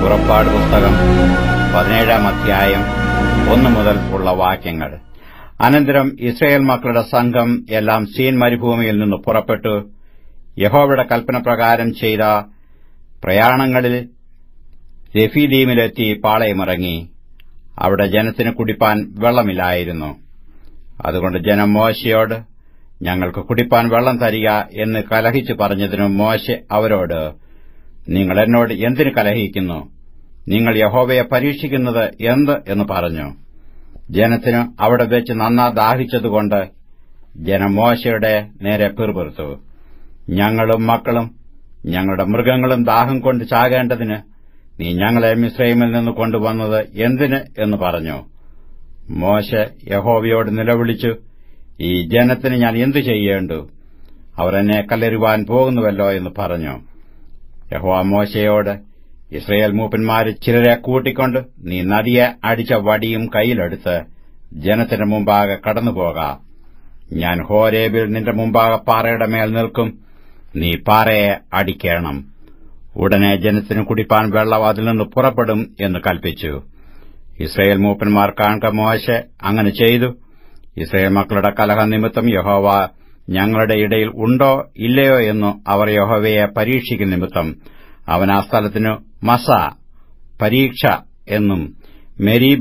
പുറപ്പാട് പുസ്തകം പതിനേഴാം അധ്യായം ഒന്നു മുതൽ ഉള്ള വാക്യങ്ങൾ അനന്തരം ഇസ്രയേൽ മക്കളുടെ സംഘം എല്ലാം സീൻ മരുഭൂമിയിൽ നിന്ന് പുറപ്പെട്ടു യഹോവയുടെ കൽപ്പനപ്രകാരം ചെയ്ത പ്രയാണങ്ങളിൽ രഫീദീമിലെത്തി പാളയമിറങ്ങി അവിടെ ജനത്തിന് കുടിപ്പാൻ വെള്ളമില്ലായിരുന്നു അതുകൊണ്ട് ജനം മോശയോട് ഞങ്ങൾക്ക് കുടിപ്പാൻ വെള്ളം തരിക എന്ന് കലഹിച്ചു പറഞ്ഞതിനു മോശെ അവരോട് നിങ്ങൾ എന്നോട് എന്തിനു കലഹിക്കുന്നു നിങ്ങൾ യഹോവയെ പരീക്ഷിക്കുന്നത് എന്ത് എന്ന് പറഞ്ഞു ജനത്തിന് അവിടെ വെച്ച് നന്നാ ദാഹിച്ചതുകൊണ്ട് ജനം മോശയുടെ നേരെ പിറുപിറുത്തു ഞങ്ങളും മക്കളും ഞങ്ങളുടെ മൃഗങ്ങളും ദാഹം കൊണ്ട് ചാകേണ്ടതിന് നീ ഞങ്ങളെ മിശ്രൈമിൽ നിന്ന് കൊണ്ടുവന്നത് എന്തിന് എന്ന് പറഞ്ഞു മോശ യഹോവയോട് നിലവിളിച്ചു ഈ ജനത്തിന് ഞാൻ എന്തു ചെയ്യേണ്ടു അവർ എന്നെ കല്ലെറുവാൻ പോകുന്നുവല്ലോ എന്ന് പറഞ്ഞു യഹോവ മോശയോട് ഇസ്രയേൽ മൂപ്പന്മാര് ചിലരെ കൂട്ടിക്കൊണ്ട് നീ നദിയെ അടിച്ച വടിയും കൈയിലെടുത്ത് ജനത്തിന്റെ മുമ്പാകെ കടന്നുപോക ഞാൻ ഹോരേബിൽ നിന്റെ മുമ്പാകെ പാറയുടെ മേൽ നിൽക്കും നീ പാറയെ അടിക്കണം ഉടനെ ജനത്തിന് കുടിപ്പാൻ വെള്ളം അതിൽ നിന്ന് പുറപ്പെടും എന്ന് കൽപ്പിച്ചു ഇസ്രയേൽ മൂപ്പന്മാർ കാണുക മോശ അങ്ങനെ ചെയ്തു ഇസ്രയേൽ മക്കളുടെ കലഹ നിമിത്തം യഹോവ ഞങ്ങളുടെ ഇടയിൽ ഉണ്ടോ ഇല്ലയോ എന്നു അവർ യഹോവയെ പരീക്ഷിക്കും നിമിത്തം അവൻ ആ സ്ഥലത്തിനു മസ പരീക്ഷ എന്നും മെരീബ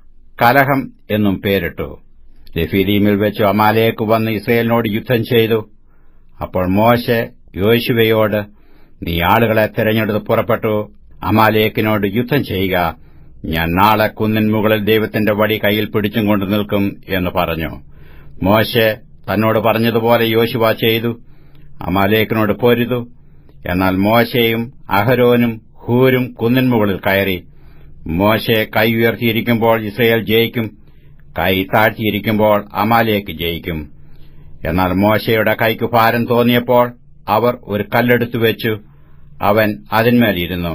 കലഹം എന്നും പേരിട്ടു രഫീദീമിൽ വെച്ച് അമാലേക്ക് വന്ന് ഇസ്രയേലിനോട് യുദ്ധം ചെയ്തു അപ്പോൾ മോശെ യോശുവയോട് നീ ആളുകളെ തെരഞ്ഞെടുത്ത് പുറപ്പെട്ടു അമാലേക്കിനോട് യുദ്ധം ചെയ്യുക ഞാൻ നാളെ കുന്നിൻ മുകളിൽ ദൈവത്തിന്റെ വടി കയ്യിൽ പിടിച്ചും കൊണ്ട് നിൽക്കും എന്ന് പറഞ്ഞു മോശെ തന്നോട് പറഞ്ഞതുപോലെ യോശുവ ചെയ്തു അമാലേക്കിനോട് പൊരുതു എന്നാൽ മോശയും അഹരോനും ഹൂരും കുന്നിൻ മുകളിൽ കയറി മോശെ കൈ ഉയർത്തിയിരിക്കുമ്പോൾ ഇസ്രയേൽ ജയിക്കും കൈ താഴ്ത്തിയിരിക്കുമ്പോൾ അമാലേക്ക് ജയിക്കും എന്നാൽ മോശയുടെ കൈക്ക് ഭാരം തോന്നിയപ്പോൾ അവർ ഒരു കല്ലെടുത്തു വെച്ചു അവൻ അതിന്മേലിരുന്നു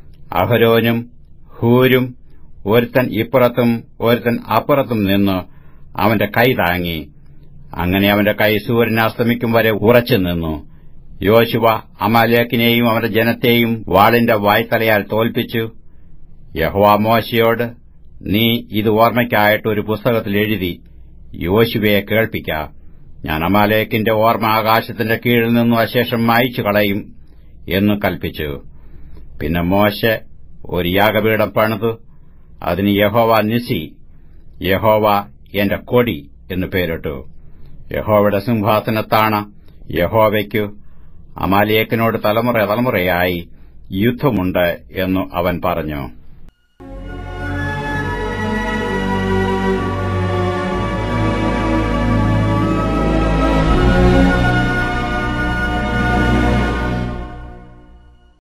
അഹരോനും ഹൂരും ഒരുത്തൻ ഇപ്പുറത്തും ഒരുത്തൻ അപ്പുറത്തും നിന്ന് അവന്റെ കൈ താങ്ങി അങ്ങനെ അവന്റെ കൈ സൂര്യൻ അസ്തമിക്കും വരെ ഉറച്ചു നിന്നു യോശുവ അമാലേക്കിനെയും അവന്റെ ജനത്തെയും വാളിന്റെ വായ്ത്തലയാൽ തോൽപ്പിച്ചു യഹോവ മോശയോട് നീ ഇത് ഓർമ്മയ്ക്കായിട്ട് ഒരു പുസ്തകത്തിൽ എഴുതി യോശുവയെ കേൾപ്പിക്ക ഞാൻ അമാലേക്കിന്റെ ഓർമ്മ ആകാശത്തിന്റെ കീഴിൽ നിന്നും അശേഷം മായിച്ചു കളയും എന്നു കൽപ്പിച്ചു പിന്നെ മോശ ഒരു യാഗപീഠം പണിതു അതിന് യഹോവ നിസി യഹോവ എന്റെ കൊടി എന്നു പേരിട്ടു യഹോവയുടെ സിംഹാസനത്താണ് യഹോവയ്ക്കു അമാലിയേക്കിനോട് തലമുറ തലമുറയായി യുദ്ധമുണ്ട് എന്നു അവൻ പറഞ്ഞു